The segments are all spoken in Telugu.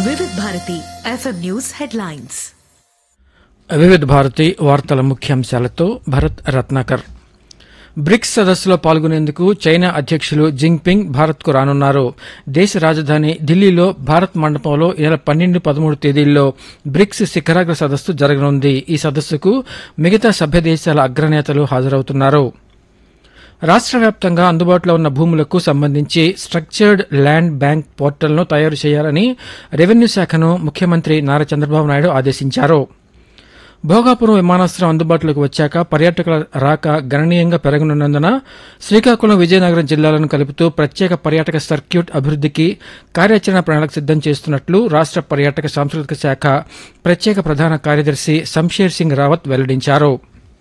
వివిధ భారతి ఎఫ్ఎం న్యూస్ హెడ్లైన్స్ వివిధ భారతి వార్తల ముఖ్యాంశాలతో భరత్ రత్నాకర్ బ్రిక్స్ సదస్సులో పాల్గొనేందుకు చైనా అధ్యక్షులు జింగ్పింగ్ భారత్కు రానున్నారు దేశ రాజధాని ఢిల్లీలో భారత్ మండపంలో ఈ నెల పన్నెండు పదమూడు తేదీల్లో బ్రిక్స్ శిఖరాగ్ర సదస్సు జరగనుంది ఈ సదస్సుకు మిగతా సభ్య దేశాల అగ్రనేతలు హాజరవుతున్నారు రాష్ట్ర వ్యాప్తంగా అందుబాటులో ఉన్న భూములకు సంబంధించి స్ట్రక్చర్డ్ ల్యాండ్ బ్యాంక్ పోర్టల్ను తయారు చేయాలని రెవెన్యూ శాఖను ముఖ్యమంత్రి నారా చంద్రబాబు నాయుడు ఆదేశించారు భోగాపురం విమానాశ్రయం అందుబాటులోకి వచ్చాక పర్యాటకుల రాక గణనీయంగా పెరగనున్నందున శ్రీకాకుళం విజయనగరం జిల్లాలను కలుపుతూ ప్రత్యేక పర్యాటక సర్క్యూట్ అభివృద్ధికి కార్యాచరణ ప్రణాళిక సిద్దం చేస్తున్నట్లు రాష్ట్ర పర్యాటక సాంస్కృతిక శాఖ ప్రత్యేక ప్రధాన కార్యదర్శి శంషేర్ సింగ్ రావత్ వెల్లడించారు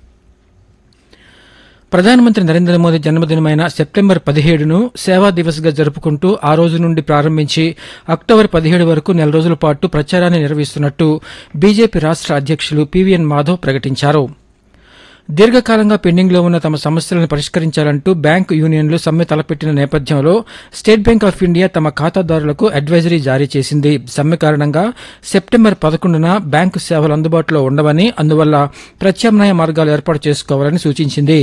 ప్రధానమంత్రి నరేంద్ర మోదీ జన్మదినమైన సెప్టెంబర్ పదిహేడును సేవా దివస్గా జరుపుకుంటూ ఆ రోజు నుండి ప్రారంభించి అక్టోబర్ పదిహేడు వరకు నెల రోజుల పాటు ప్రచారాన్ని నిర్వహిస్తున్నట్టు బీజేపీ రాష్ట్ర అధ్యక్షులు పీవీఎన్ మాధవ్ ప్రకటించారు దీర్ఘకాలంగా పెండింగ్లో ఉన్న తమ సమస్యలను పరిష్కరించాలంటూ బ్యాంకు యూనియన్లు సమ్మె తలపెట్టిన నేపథ్యంలో స్టేట్ బ్యాంక్ ఆఫ్ ఇండియా తమ ఖాతాదారులకు అడ్వైజరీ జారీ చేసింది సమ్మె కారణంగా సెప్టెంబర్ పదకొండున బ్యాంకు సేవలు అందుబాటులో ఉండవని అందువల్ల ప్రత్యామ్నాయ మార్గాలు ఏర్పాటు చేసుకోవాలని సూచించింది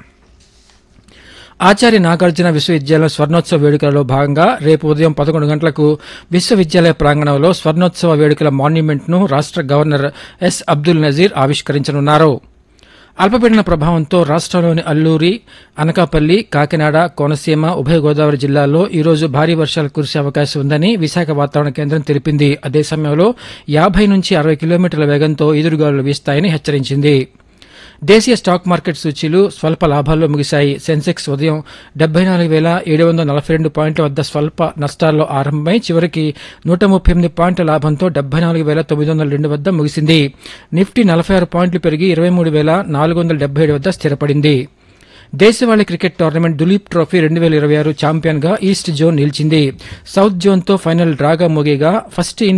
ఆచార్య నాగార్జున విశ్వవిద్యాలయం స్వర్ణోత్సవ వేడుకలలో భాగంగా రేపు ఉదయం పదకొండు గంటలకు విశ్వవిద్యాలయ ప్రాంగణంలో స్వర్ణోత్సవ వేడుకల మాన్యుమెంట్ను రాష్ట్ర గవర్నర్ ఎస్ అబ్దుల్ నజీర్ ఆవిష్కరించనున్నారు అల్పపీడన ప్రభావంతో రాష్ట్రంలోని అల్లూరి అనకాపల్లి కాకినాడ కోనసీమ ఉభయ గోదావరి జిల్లాల్లో ఈ రోజు భారీ వర్షాలు కురిసే అవకాశం ఉందని విశాఖ వాతావరణ కేంద్రం తెలిపింది అదే సమయంలో యాభై నుంచి అరవై కిలోమీటర్ల వేగంతో ఈదురుగాలులు వీస్తాయని హెచ్చరించింది దేశీయ స్టాక్ మార్కెట్ సూచీలు స్వల్ప లాభాల్లో ముగిశాయి సెన్సెక్స్ ఉదయం డెబ్బై నాలుగు వేల ఏడు వందల నలభై రెండు పాయింట్ల వద్ద స్వల్ప నష్టాల్లో ఆరంభమై చివరికి నూట ముప్పై ఎనిమిది పాయింట్ల లాభంతో డెబ్బై నాలుగు వేల తొమ్మిది వందల రెండు వద్ద ముగిసింది నిఫ్టీ నలభై ఆరు పాయింట్లు పెరిగి ఇరవై మూడు వేల నాలుగు వందల డెబ్బై ఏడు వద్ద స్థిరపడింది దేశవాళీ క్రికెట్ టోర్నమెంట్ దులీప్ ట్రోఫీ రెండు వేల ఇరవై ఆరు ఛాంపియన్ గా ఈస్ట్ జోన్ నిలిచింది సౌత్ జోన్ తో ఫైనల్ డ్రాగా మోగేగా ఫస్ట్